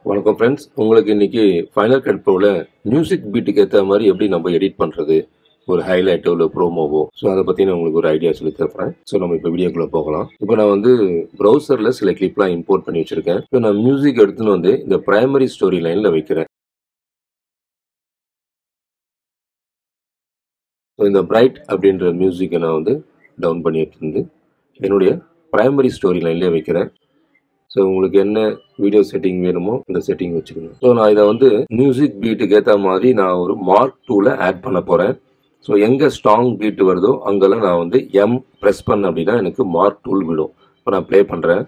வணக்கம் ஃப்ரெண்ட்ஸ் உங்களுக்கு இன்னைக்கு ஃபைனல் கட் ப்ரோவில் மியூசிக் பீட்டுக்கு ஏற்ற மாதிரி எப்படி நம்ம எடிட் பண்ணுறது ஒரு ஹைலைட்டோ இல்லை ப்ரோமோவோ ஸோ அதை பற்றி நான் உங்களுக்கு ஒரு ஐடியா சொல்லி தரேன் ஸோ நம்ம இப்போ வீடியோக்குள்ளே போகலாம் இப்போ நான் வந்து ப்ரௌசரில் சில கிளிப்லாம் இம்போர்ட் பண்ணி வச்சுருக்கேன் இப்போ நான் மியூசிக் எடுத்துன்னு வந்து இந்த பிரைமரி ஸ்டோரி லைனில் வைக்கிறேன் ஸோ இந்த பிரைட் அப்படின்ற மியூசிக்கை நான் வந்து டவுன் பண்ணி எடுத்துருந்து என்னுடைய பிரைமரி ஸ்டோரி லைன்லேயே வைக்கிறேன் ஸோ உங்களுக்கு என்ன வீடியோ செட்டிங் வேணுமோ அந்த செட்டிங் வச்சுக்கோங்க ஸோ நான் இதை வந்து மியூசிக் பீட்டுக்கு ஏற்ற மாதிரி நான் ஒரு மார்க் டூவில் ஆட் பண்ண போகிறேன் ஸோ எங்கே ஸ்ட்ராங் பீட் வருதோ அங்கெல்லாம் நான் வந்து எம் ப்ரெஸ் பண்ண அப்படின்னா எனக்கு மார்க் டூல் விடும் இப்போ நான் ப்ளே பண்ணுறேன்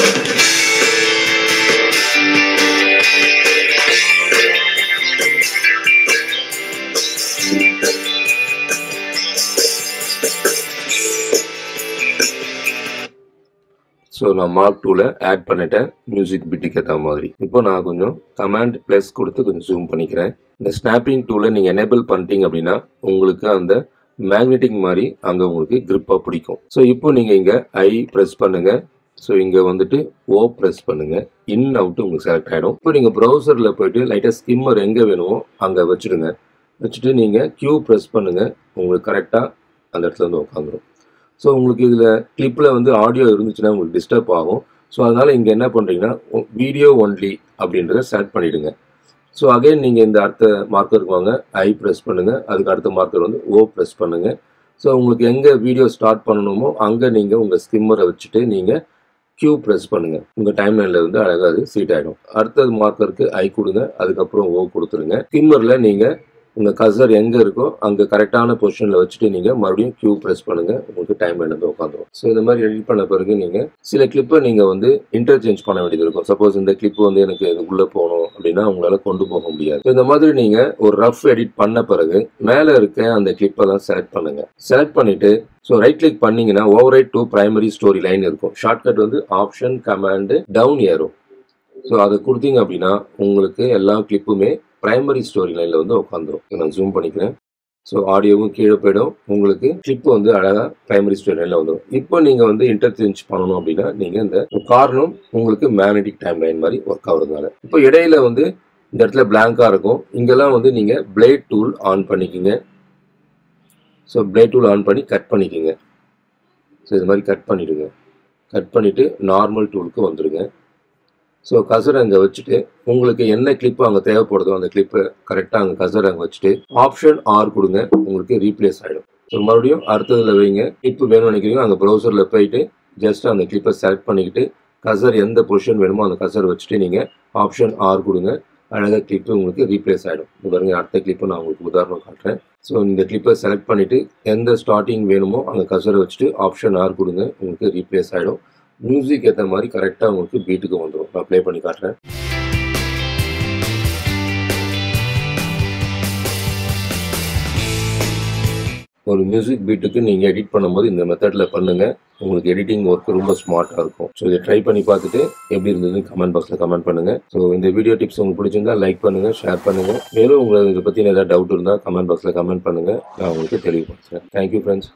ஸோ நான் மார்க் டூவில் ஆட் பண்ணிட்டேன் மியூசிக் பிட்டுக்கு ஏற்ற மாதிரி இப்போ நான் கொஞ்சம் கமாண்ட் ப்ளஸ் கொடுத்து கொஞ்சம் ஜூம் பண்ணிக்கிறேன் இந்த ஸ்னாப்பிங் டூலை நீங்கள் எனேபிள் பண்ணிட்டீங்க அப்படின்னா உங்களுக்கு அந்த மேக்னெட்டிக் மாதிரி அங்கே உங்களுக்கு grip-ஆ பிடிக்கும் ஸோ இப்போ நீங்கள் இங்கே ஐ ப்ரெஸ் பண்ணுங்க ஸோ இங்கே வந்துட்டு ஓ ப்ரெஸ் பண்ணுங்க இன் அவுட் உங்களுக்கு செலக்ட் ஆகிடும் இப்போ நீங்கள் ப்ரௌசரில் போயிட்டு லைட்டாக ஸ்கிம்மர் எங்கே வேணுமோ அங்கே வச்சுடுங்க வச்சுட்டு நீங்கள் கியூ ப்ரெஸ் பண்ணுங்க உங்களுக்கு கரெக்டாக அந்த இடத்துல வந்து உட்காந்துரும் ஸோ உங்களுக்கு இதில் கிளிப்பில் வந்து ஆடியோ இருந்துச்சுன்னா உங்களுக்கு டிஸ்டர்ப் ஆகும் ஸோ அதனால் இங்கே என்ன பண்ணுறீங்கன்னா வீடியோ ஒன்லி அப்படின்றத செலக்ட் பண்ணிவிடுங்க ஸோ அகைன் நீங்கள் இந்த அடுத்த மார்க்கருக்கு வாங்க ஐ ப்ரெஸ் பண்ணுங்கள் அதுக்கு அடுத்த மார்க்கர் வந்து ஓ ப்ரெஸ் பண்ணுங்கள் ஸோ உங்களுக்கு எங்கே வீடியோ ஸ்டார்ட் பண்ணணுமோ அங்கே நீங்கள் உங்கள் ஸ்கிம்மரை வச்சுட்டு நீங்கள் கியூ ப்ரெஸ் பண்ணுங்கள் உங்கள் டைம் லைனில் வந்து அழகாக அது சீட் ஆகிடும் அடுத்தது மார்க்கருக்கு ஐ கொடுங்க அதுக்கப்புறம் ஓ கொடுத்துருங்க ஸ்கிம்மரில் நீங்கள் உங்கள் கசர் எங்கே இருக்கோ அங்கே கரெக்டான பொசிஷனில் வச்சுட்டு நீங்கள் மறுபடியும் கியூ ப்ரெஸ் பண்ணுங்கள் உங்களுக்கு டைம் வந்து உட்காந்துரும் ஸோ இந்த மாதிரி எடிட் பண்ண பிறகு நீங்கள் சில கிளிப்பை நீங்கள் வந்து இன்டர்சேஞ்ச் பண்ண வேண்டியது இருக்கும் சப்போஸ் இந்த கிளிப் வந்து எனக்கு இதுக்குள்ளே போகணும் அப்படின்னா உங்களால் கொண்டு போக முடியாது ஸோ இந்த மாதிரி நீங்கள் ஒரு ரஃப் எடிட் பண்ண பிறகு மேலே இருக்க அந்த கிளிப்பெல்லாம் செலக்ட் பண்ணுங்கள் செலக்ட் பண்ணிவிட்டு ஸோ ரைட் கிளிக் பண்ணீங்கன்னா overwrite to primary storyline இருக்கும் ஷார்ட்கட் வந்து ஆப்ஷன் கமாண்டு டவுன் ஏறும் ஸோ அதை கொடுத்தீங்க அப்படின்னா உங்களுக்கு எல்லா கிளிப்புமே பிரைமரி ஸ்டோரி லைனில் வந்து உட்காந்துரும் நான் ஜூம் பண்ணிக்கிறேன் ஸோ ஆடியோவும் கீழே போயிடும் உங்களுக்கு கிளிப் வந்து அழகாக பிரைமரி ஸ்டோரி லைனில் வந்துடும் இப்போ நீங்கள் வந்து இன்டர்சேஞ்ச் பண்ணணும் அப்படின்னா நீங்கள் இந்த காரணம் உங்களுக்கு மேக்னெட்டிக் டைம் லைன் மாதிரி ஒர்க் ஆகுறதுனால இப்போ இடையில வந்து இந்த இடத்துல பிளாங்காக இருக்கும் இங்கெல்லாம் வந்து நீங்கள் பிளேட் டூல் ஆன் பண்ணிக்கிங்க ஸோ பிளேட் டூல் ஆன் பண்ணி கட் பண்ணிக்கிங்க ஸோ இது மாதிரி கட் பண்ணிவிடுங்க கட் பண்ணிவிட்டு நார்மல் டூலுக்கு வந்துடுங்க ஸோ கசரை அங்கே வச்சுட்டு உங்களுக்கு என்ன கிளிப்பு அங்கே தேவைப்படுதோ அந்த கிளிப்பை கரெக்டாக அங்கே கசரை அங்கே வச்சுட்டு ஆப்ஷன் ஆர் கொடுங்க உங்களுக்கு ரீப்ளேஸ் ஆகிடும் ஸோ மறுபடியும் அடுத்ததில் வைங்க கிளிப்பு வேணும்னு நினைக்கிறீங்க அங்கே ப்ரௌசரில் போயிட்டு ஜஸ்ட் அந்த கிளிப்பை செலக்ட் பண்ணிக்கிட்டு கசர் எந்த பொசிஷன் வேணுமோ அந்த கசர் வச்சுட்டு நீங்கள் ஆப்ஷன் ஆர் கொடுங்க அழகாக கிளிப்பு உங்களுக்கு ரீப்ளேஸ் ஆகிடும் இது பாருங்க அடுத்த கிளிப்பை நான் உங்களுக்கு உதாரணம் காட்டுறேன் ஸோ இந்த கிளிப்பை செலக்ட் பண்ணிவிட்டு எந்த ஸ்டார்டிங் வேணுமோ அங்கே கசரை வச்சுட்டு ஆப்ஷன் ஆர் கொடுங்க உங்களுக்கு ரீப்ளேஸ் ஆகிடும் மியூசிக் ஏற்ற மாதிரி கரெக்டாக உங்களுக்கு பீட்டுக்கு வந்துடும் நான் ப்ளே பண்ணி காட்டுறேன் ஒரு மியூசிக் பீட்டுக்கு நீங்கள் எடிட் பண்ணும்போது இந்த மெத்தடில் பண்ணுங்கள் உங்களுக்கு எடிட்டிங் ஒர்க் ரொம்ப ஸ்மார்ட்டாக இருக்கும் ஸோ இதை ட்ரை பண்ணி பார்த்துட்டு எப்படி இருந்ததுன்னு கமெண்ட் பாக்ஸில் கமெண்ட் பண்ணுங்கள் ஸோ இந்த வீடியோ டிப்ஸ் உங்களுக்கு பிடிச்சிருந்தா லைக் பண்ணுங்கள் ஷேர் பண்ணுங்கள் மேலும் உங்களுக்கு இதை பற்றின ஏதாவது டவுட் இருந்தால் கமெண்ட் பாக்ஸில் கமெண்ட் பண்ணுங்கள் நான் உங்களுக்கு தெளிவுபடுத்துகிறேன் தேங்க்யூ ஃப்ரெண்ட்ஸ்